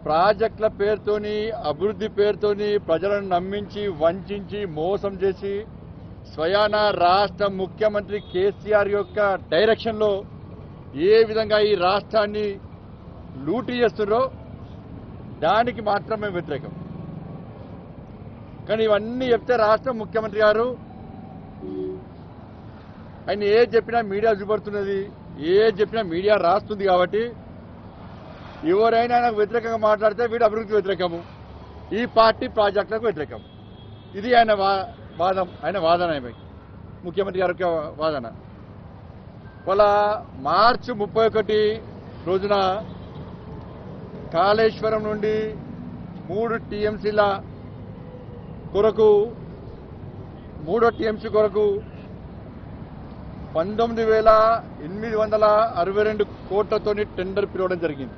ప్రాజెక్టుల పేరుతోని అభివృద్ధి పేరుతోని ప్రజలను నమ్మించి వంచి మోసం చేసి స్వయాన రాష్ట్ర ముఖ్యమంత్రి కేసీఆర్ యొక్క డైరెక్షన్లో ఏ విధంగా ఈ రాష్ట్రాన్ని లూటీ చేస్తున్నారో దానికి మాత్రమే వ్యతిరేకం కానీ ఇవన్నీ చెప్తే రాష్ట్ర ముఖ్యమంత్రి గారు ఆయన ఏ చెప్పినా మీడియా చూపడుతున్నది ఏ చెప్పినా మీడియా రాస్తుంది కాబట్టి ఎవరైనా నాకు వ్యతిరేకంగా మాట్లాడితే వీడు అభివృద్ధికి వ్యతిరేకము ఈ పార్టీ ప్రాజెక్టులకు వ్యతిరేకం ఇది ఆయన వా- వాదం ఆయన వాదన ఆయన ముఖ్యమంత్రి గారి యొక్క వాదన వాళ్ళ మార్చి ముప్పై ఒకటి రోజున కాళేశ్వరం నుండి మూడు టీఎంసీల కొరకు మూడో టీఎంసీ కొరకు పంతొమ్మిది వేల ఎనిమిది వందల అరవై రెండు కోట్లతోని టెండర్ పిలవడం జరిగింది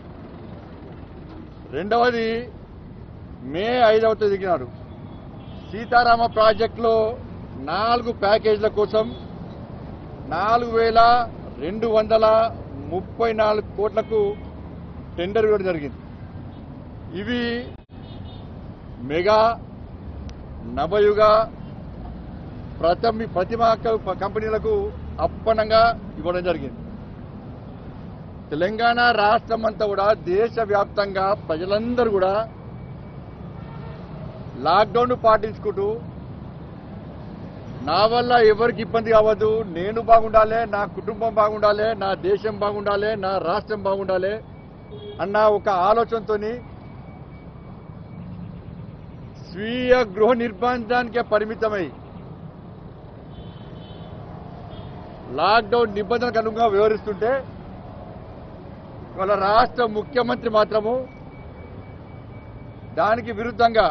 రెండవది మే ఐదవ తేదీ దిగినారు సీతారామ ప్రాజెక్టులో నాలుగు ప్యాకేజీల కోసం నాలుగు వేల రెండు వందల ముప్పై నాలుగు కోట్లకు టెండర్ ఇవ్వడం జరిగింది ఇవి మెగా నవయుగ ప్రథమి ప్రతిమ క- కంపెనీలకు అప్పనంగా ఇవ్వడం జరిగింది తెలంగాణ రాష్ట్రం అంతా కూడా దేశవ్యాప్తంగా ప్రజలందరూ కూడా లాక్డౌన్ పాటించుకుంటూ నా వల్ల ఎవరికి ఇబ్బంది కావద్దు నేను బాగుండాలి నా కుటుంబం బాగుండాలి నా దేశం బాగుండాలి నా రాష్ట్రం బాగుండాలి అన్న ఒక ఆలోచనతోని స్వీయ గృహ నిర్బంధానికే పరిమితమై లాక్డౌన్ నిబంధనలకు అనుగుణంగా వ్యవహరిస్తుంటే వాళ్ళ రాష్ట్ర ముఖ్యమంత్రి మాత్రము దానికి విరుద్ధంగా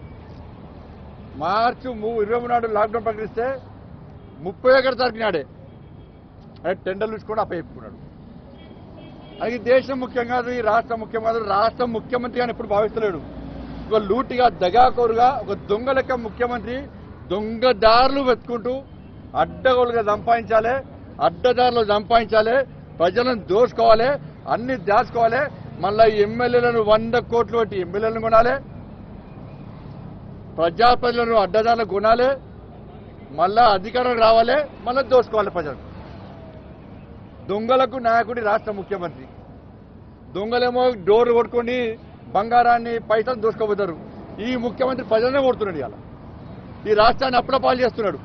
మార్చి ము- ఇరవై మూడు నాడు లాక్డౌన్ ప్రకటిస్తే ముప్పై ఒకటి తారీఖు నాడే అదే టెండర్లు తీసుకొని అప్పచెప్పుకున్నాడు అది దేశం ముఖ్యం కాదు ఈ రాష్ట్ర ముఖ్యం కాదు రాష్ట్ర ముఖ్యమంత్రి అని ఎప్పుడు భావిస్తలేడు ఒక లూటిగా దగాకోరుగా ఒక దొంగ లెక్క ముఖ్యమంత్రి దొంగదారులు వెతుకుంటూ అడ్డగోలుగా సంపాదించాలి అడ్డదారులు సంపాదించాలి ప్రజలను దోసుకోవాలి అన్ని దాచుకోవాలి మళ్ళీ ఎమ్మెల్యేలను వంద కోట్లు పెట్టి ఎమ్మెల్యేలను కొనాలి ప్రజాప్రతినిధులను అడ్డదారులు కొనాలి మళ్ళా అధికారం రావాలి మళ్ళీ దోసుకోవాలి ప్రజలు దొంగలకు నాయకుడి రాష్ట్ర ముఖ్యమంత్రి దొంగలేమో డోర్ కొట్టుకొని బంగారాన్ని పైసలు దోసుకోబోతారు ఈ ముఖ్యమంత్రి ప్రజలనే కొడుతున్నాడు ఇవాళ ఈ రాష్ట్రాన్ని అప్పుల పాలు చేస్తున్నాడు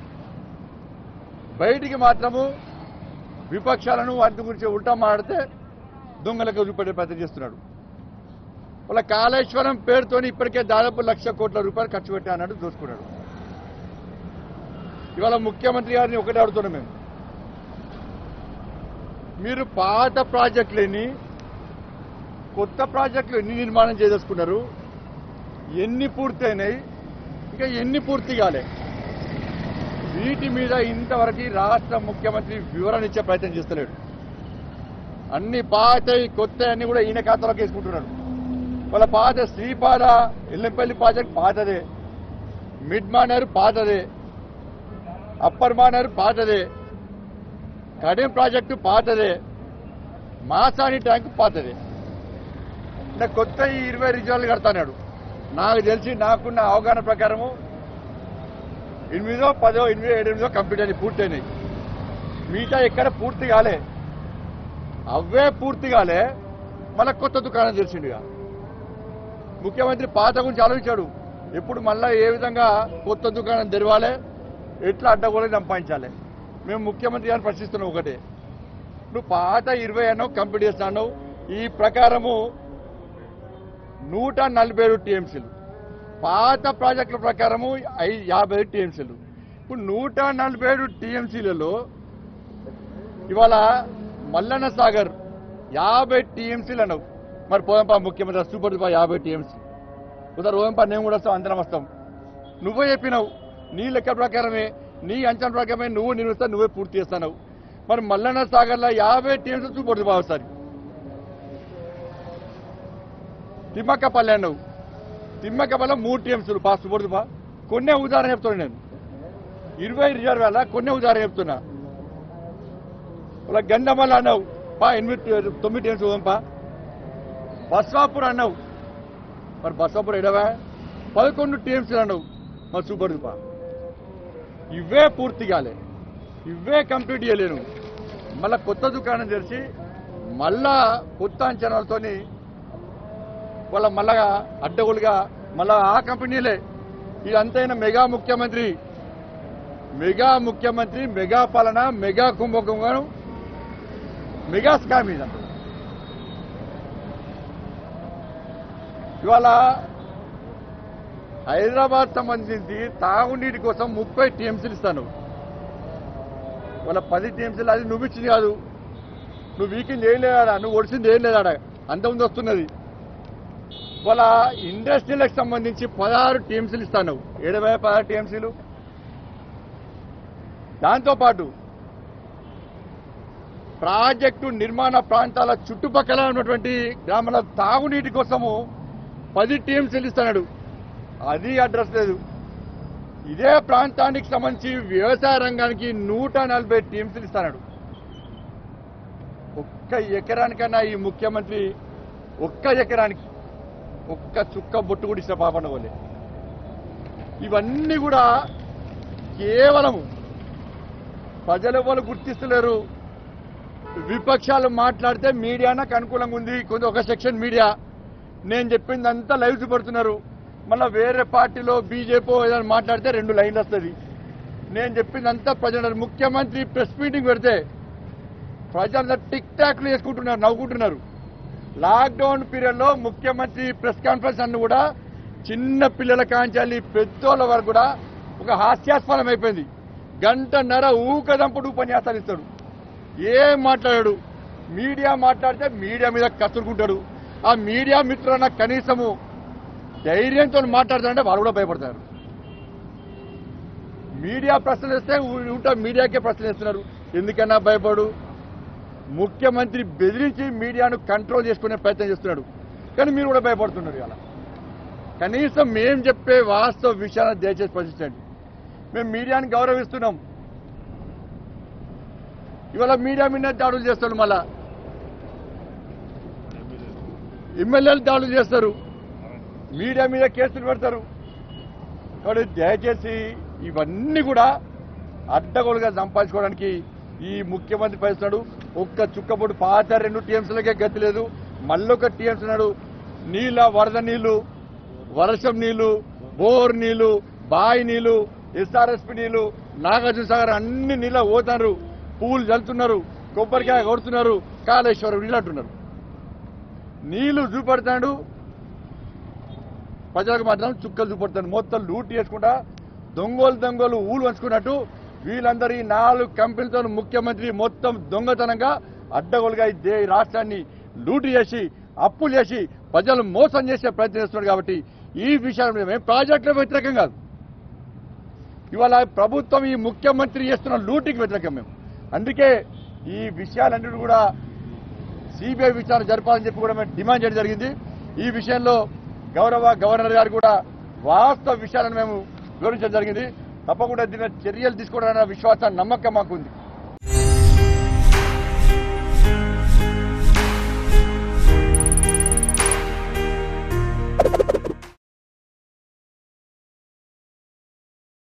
బయటికి మాత్రము విపక్షాలను వాటి గురించి ఉల్టా మాడితే దొంగలకు చూపెట్టే ప్రయత్నం చేస్తున్నాడు వాళ్ళ కాళేశ్వరం పేరుతోని ఇప్పటికే దాదాపు లక్ష కోట్ల రూపాయలు ఖర్చు పెట్టా అన్నట్టు దోసుకున్నాడు ఇవాళ ముఖ్యమంత్రి గారిని ఒకటే అడుగుతున్నాం మేము మీరు పాత ప్రాజెక్టులని కొత్త ప్రాజెక్టులు ఎన్ని నిర్మాణం చేయదలుచుకున్నారు ఎన్ని పూర్తయినాయి ఇంకా ఎన్ని పూర్తి కాలే వీటి మీద ఇంతవరకు రాష్ట్ర ముఖ్యమంత్రి వివరణ ఇచ్చే ప్రయత్నం చేస్తలేడు అన్ని పాతవి కొత్త అన్ని కూడా ఈయన ఖాతాలోకి వేసుకుంటున్నాడు వాళ్ళ పాత శ్రీపాద ఎల్లంపల్లి ప్రాజెక్ట్ పాతదే మిడ్ మానేరు పాతదే అప్పర్ మానేరు పాతదే కడెం ప్రాజెక్టు పాతదే మాసాని ట్యాంకు పాతదే ఇంకా కొత్త ఈ ఇరవై రిజర్వాలు కడతాడు నాకు తెలిసి నాకున్న అవగాహన ప్రకారము ఎనిమిదో పదో ఎనిమిదో ఎనిమిదో కంప్లీట్ అయినాయి పూర్తయినాయి మిగతా ఎక్కడ పూర్తి కాలే అవే పూర్తి కాలే మళ్ళీ కొత్త దుకాణం తెలిసిండుగా ముఖ్యమంత్రి పాత గురించి ఆలోచించాడు ఎప్పుడు మళ్ళా ఏ విధంగా కొత్త దుకాణం తెరవాలి ఎట్లా అడ్డగోలు సంపాదించాలి మేము ముఖ్యమంత్రి గారిని ప్రశ్నిస్తున్నాం ఒకటే నువ్వు పాత ఇరవై అన్నో కంప్లీట్ చేస్తాను ఈ ప్రకారము నూట నలభై ఏడు టీఎంసీలు పాత ప్రాజెక్టుల ప్రకారము ఐ యాభై ఏడు టీఎంసీలు ఇప్పుడు నూట నలభై ఏడు టీఎంసీలలో ఇవాళ మల్లన్న సాగర్ యాభై టీఎంసీలు అన్నావు మరి పోదంపా ముఖ్యమంత్రి సూపర్ దుపా యాభై టీఎంసీ ఉదర్ ఓంపా నేను కూడా వస్తాం అందరం వస్తాం నువ్వే చెప్పినావు నీ లెక్క ప్రకారమే నీ అంచనా ప్రకారమే నువ్వు నిర్మిస్తావు నువ్వే పూర్తి చేస్తావు మరి మల్లన్న సాగర్లో యాభై టీఎంసీ సూపర్ దుపా ఒకసారి తిమ్మక్కపల్లి అన్నావు తిమ్మక్కపల్లి మూడు టీఎంసీలు పాస్ సూపర్ దుపా కొన్నే ఉదాహరణ చెప్తాను నేను ఇరవై రిజర్వ్ వేల కొన్నే ఉదాహరణ చెప్తున్నా ఇలా గంధమల్ల అన్నావు పా ఎనిమిది తొమ్మిది టీఎంసీ పోదాం పా బస్వాపూర్ అన్నావు మరి బస్వాపూర్ ఎడవా పదకొండు టీఎంసీలు అన్నావు మరి సూపర్ దుపా ఇవే పూర్తి కాలే ఇవే కంప్లీట్ చేయలేను మళ్ళా కొత్త దుకాణం తెరిచి మళ్ళా కొత్త అంచనాలతోని వాళ్ళ మళ్ళా అడ్డగోలుగా మళ్ళా ఆ కంపెనీలే ఇదంతైనా మెగా ముఖ్యమంత్రి మెగా ముఖ్యమంత్రి మెగా పాలన మెగా కుంభకోణం మెగా స్కామ్ ఇదంతా ఇవాళ హైదరాబాద్ సంబంధించి తాగునీటి కోసం ముప్పై టీఎంసీలు ఇస్తాను వాళ్ళ పది టీఎంసీలు అది నువ్వు ఇచ్చింది కాదు నువ్వు వీకింగ్ ఏం లేదాడా నువ్వు ఒడిసింది ఏం లేదాడా అంతకుముందు వస్తున్నది వాళ్ళ ఇండస్ట్రీలకు సంబంధించి పదహారు టీఎంసీలు ఇస్తాను ఏడవై పదహారు టీఎంసీలు దాంతోపాటు ప్రాజెక్టు నిర్మాణ ప్రాంతాల చుట్టుపక్కల ఉన్నటువంటి గ్రామాల తాగునీటి కోసము పది టీఎంసీలు ఇస్తున్నాడు అది అడ్రస్ లేదు ఇదే ప్రాంతానికి సంబంధించి వ్యవసాయ రంగానికి నూట నలభై టీఎంసీలు ఇస్తున్నాడు ఒక్క ఎకరానికన్నా ఈ ముఖ్యమంత్రి ఒక్క ఎకరానికి ఒక్క చుక్క బొట్టు కూడా ఇచ్చిన పాపండ వాళ్ళే ఇవన్నీ కూడా కేవలము ప్రజలు ఎవరు గుర్తిస్తలేరు విపక్షాలు మాట్లాడితే మీడియా నాకు అనుకూలంగా ఉంది కొంత ఒక సెక్షన్ మీడియా నేను చెప్పిందంతా లైవ్ చూపెడుతున్నారు మళ్ళీ వేరే పార్టీలో బీజేపీ ఏదైనా మాట్లాడితే రెండు లైన్లు వస్తుంది నేను చెప్పిందంతా ప్రజలు ముఖ్యమంత్రి ప్రెస్ మీటింగ్ పెడితే ప్రజలంతా టిక్ టాక్లు చేసుకుంటున్నారు నవ్వుకుంటున్నారు లాక్డౌన్ పీరియడ్లో ముఖ్యమంత్రి ప్రెస్ కాన్ఫరెన్స్ అన్ని కూడా చిన్న పిల్లల కాంచాలి పెద్దోళ్ళ వరకు కూడా ఒక హాస్యాస్పదం అయిపోయింది గంటన్నర ఊకదంపుడు ఉపన్యాసాలు ఇస్తాడు ఏం మాట్లాడాడు మీడియా మాట్లాడితే మీడియా మీద కసురుకుంటాడు ఆ మీడియా మిత్రులన్న కనీసము ధైర్యంతో మాట్లాడతారంటే వాళ్ళు కూడా భయపడతారు మీడియా ప్రశ్నలు ఇస్తే ఉంటా మీడియాకే ప్రశ్నలు ఇస్తున్నారు ఎందుకన్నా భయపడు ముఖ్యమంత్రి బెదిరించి మీడియాను కంట్రోల్ చేసుకునే ప్రయత్నం చేస్తున్నాడు కానీ మీరు కూడా భయపడుతున్నారు ఇలా కనీసం మేం చెప్పే వాస్తవ విషయాలను దయచేసి ప్రశ్నించండి మేము మీడియాని గౌరవిస్తున్నాం ఇవాళ మీడియా మీద దాడులు చేస్తాడు మళ్ళా ఎమ్మెల్యేలు దాడులు చేస్తారు మీడియా మీద కేసులు పెడతారు కాబట్టి దయచేసి ఇవన్నీ కూడా అడ్డగోలుగా సంపాదించుకోవడానికి ఈ ముఖ్యమంత్రి పరిస్తున్నాడు ఒక్క చుక్కబొడు పాత రెండు టీఎంసీలకే గతి లేదు మళ్ళొక టీఎంసీ ఉన్నాడు నీళ్ళ వరద నీళ్లు వర్షం నీళ్లు బోర్ నీళ్లు బాయి నీళ్లు ఎస్ఆర్ఎస్పి నీళ్లు నాగార్జున సాగర్ అన్ని నీళ్ళ పోతున్నారు పూలు చల్లుతున్నారు కొబ్బరికాయ కొడుతున్నారు కాళేశ్వరం నీళ్ళు అంటున్నారు నీళ్లు చూపెడతాడు ప్రజలకు మాత్రం చుక్కలు చూపడతాను మొత్తం లూట్ చేసుకుంటా దొంగలు దొంగలు ఊళ్ళు వంచుకున్నట్టు వీళ్ళందరూ ఈ నాలుగు కంపెనీలతో ముఖ్యమంత్రి మొత్తం దొంగతనంగా అడ్డగోలుగా ఈ దే- ఈ రాష్ట్రాన్ని లూటు చేసి అప్పులు చేసి ప్రజలు మోసం చేసే ప్రయత్నం చేస్తున్నాడు కాబట్టి ఈ విషయాల మీద మేము ప్రాజెక్టుల వ్యతిరేకం కాదు ఇవాళ ప్రభుత్వం ఈ ముఖ్యమంత్రి చేస్తున్న లూటికి వ్యతిరేకం మేము అందుకే ఈ విషయాలన్నిటి కూడా సిబిఐ విచారణ జరపాలని చెప్పి కూడా మేము డిమాండ్ చేయడం జరిగింది ఈ విషయంలో గౌరవ గవర్నర్ గారు కూడా వాస్తవ విషయాలను మేము వివరించడం జరిగింది తప్పకుండా దీని మీద చర్యలు తీసుకోవడం విశ్వాసం నమ్మకం మాకు ఉంది